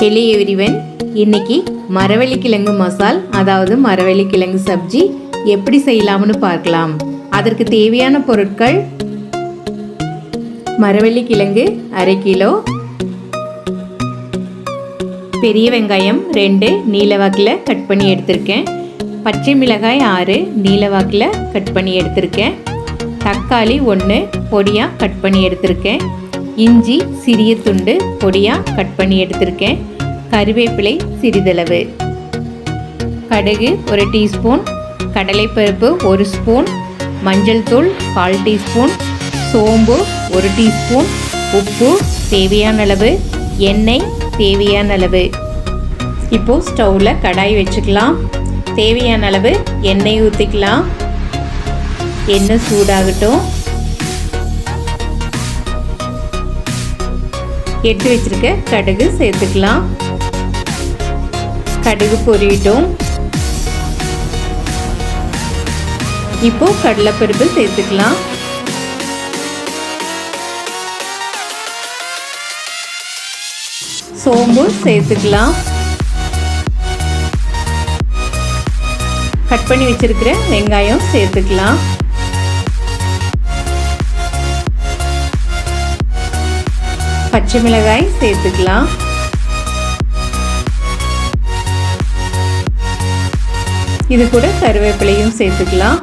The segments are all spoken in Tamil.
ஹெலி எவ்ரிவன் இன்னைக்கு மரவள்ளி கிழங்கு மசால் அதாவது மரவள்ளி கிழங்கு சப்ஜி எப்படி செய்யலாம்னு பார்க்கலாம் அதற்கு தேவையான பொருட்கள் மரவள்ளி கிழங்கு அரை கிலோ பெரிய வெங்காயம் ரெண்டு நீலவாக்கில் கட் பண்ணி எடுத்திருக்கேன் பச்சை மிளகாய் ஆறு நீலவாக்கில் கட் பண்ணி எடுத்திருக்கேன் தக்காளி ஒன்று பொடியாக கட் பண்ணி எடுத்திருக்கேன் இஞ்சி சிறிய துண்டு பொடியாக கட் பண்ணி எடுத்திருக்கேன் கருவேப்பிலை சிறிதளவு கடுகு ஒரு டீஸ்பூன் கடலைப்பருப்பு ஒரு ஸ்பூன் மஞ்சள் தூள் கால் டீஸ்பூன் சோம்பு ஒரு டீஸ்பூன் உப்பு தேவையான அளவு எண்ணெய் தேவையான அளவு இப்போது ஸ்டவ்வில் கடாய் வச்சுக்கலாம் தேவையான அளவு எண்ணெய் ஊற்றிக்கலாம் எண்ணெய் சூடாகட்டும் எடுத்து வச்சிருக்க கடுகு சேர்த்துக்கலாம் கடுகு பொரியட்டும் இப்போ கடலைப்பருப்பு சேர்த்துக்கலாம் சோம்பு சேர்த்துக்கலாம் கட் பண்ணி வச்சிருக்கிற வெங்காயம் சேர்த்துக்கலாம் பச்சை மிளகாய் சேர்த்துக்கலாம் இது கூட கருவேப்பிலையும் சேர்த்துக்கலாம்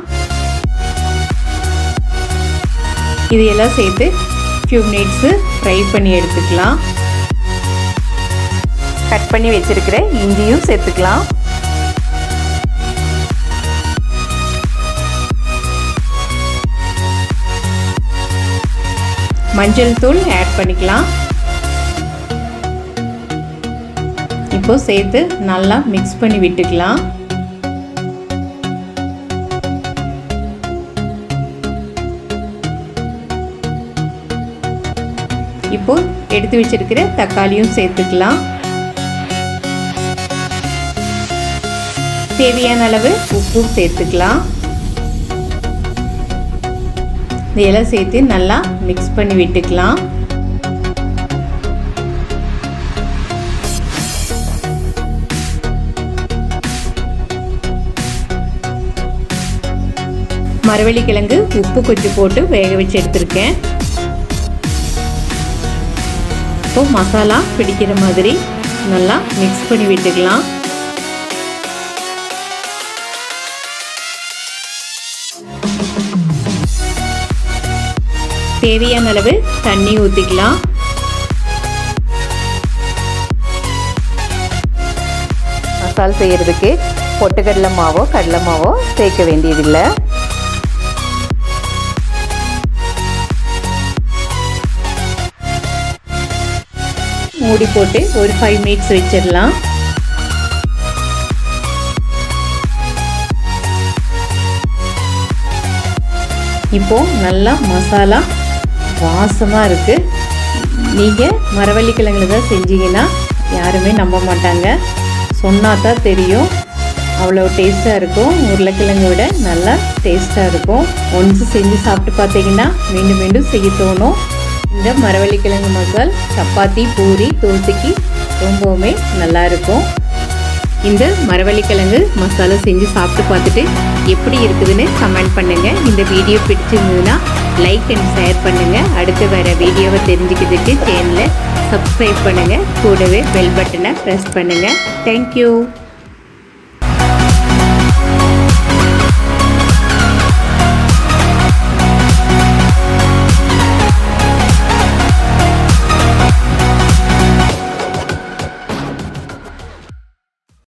இது எல்லாம் சேர்த்து ஃபியூ மினிட்ஸு ஃப்ரை பண்ணி எடுத்துக்கலாம் கட் பண்ணி வச்சிருக்கிற இஞ்சியும் சேர்த்துக்கலாம் மஞ்சள் தூள் ஆட் பண்ணிக்கலாம் இப்போ சேர்த்து நல்லா மிக்ஸ் பண்ணி விட்டுக்கலாம் இப்போ எடுத்து வச்சிருக்கிற தக்காளியும் சேர்த்துக்கலாம் தேவையான அளவு உப்பும் சேர்த்துக்கலாம் இதெல்லாம் சேர்த்து நல்லா மிக்ஸ் பண்ணி விட்டுக்கலாம் மரவள்ளி கிழங்கு உப்பு கொஞ்சம் போட்டு வேக வச்சு எடுத்திருக்கேன் இப்போ மசாலா பிடிக்கிற மாதிரி நல்லா மிக்ஸ் பண்ணி விட்டுக்கலாம் தேவையான அளவு தண்ணி ஊற்றிக்கலாம் மசால் செய்கிறதுக்கு பொட்டுக்கடலை மாவோ கடலை மாவோ சேர்க்க வேண்டியதில்லை மூடி போட்டு ஒரு ஃபைவ் மினிட்ஸ் வச்சிடலாம் இப்போ நல்லா மசாலா வாசமாக இருக்குது நீங்கள் மரவள்ளி கிழங்குல தான் செஞ்சீங்கன்னா யாருமே நம்ப மாட்டாங்க சொன்னால் தான் தெரியும் அவ்வளோ டேஸ்ட்டாக இருக்கும் உருளைக்கிழங்கு விட நல்லா டேஸ்ட்டாக இருக்கும் ஒன்ஸ் செஞ்சு சாப்பிட்டு பார்த்தீங்கன்னா மீண்டும் மீண்டும் செய்ய தோணும் இந்த மரவள்ளி கிழங்கு மசால் சப்பாத்தி பூரி தோசைக்கு ரொம்பவுமே நல்லாயிருக்கும் இந்த மரவள்ளி கிழங்கு மசாலா செஞ்சு சாப்பிட்டு பார்த்துட்டு எப்படி இருக்குதுன்னு கமெண்ட் பண்ணுங்கள் இந்த வீடியோ பிடிச்சிருந்ததுன்னா லைக் அண்ட் ஷேர் பண்ணுங்கள் அடுத்து வர வீடியோவை தெரிஞ்சுக்கிறதுக்கு சேனலை சப்ஸ்கிரைப் பண்ணுங்கள் கூடவே பெல் பட்டனை ப்ரெஸ் பண்ணுங்கள் தேங்க்யூ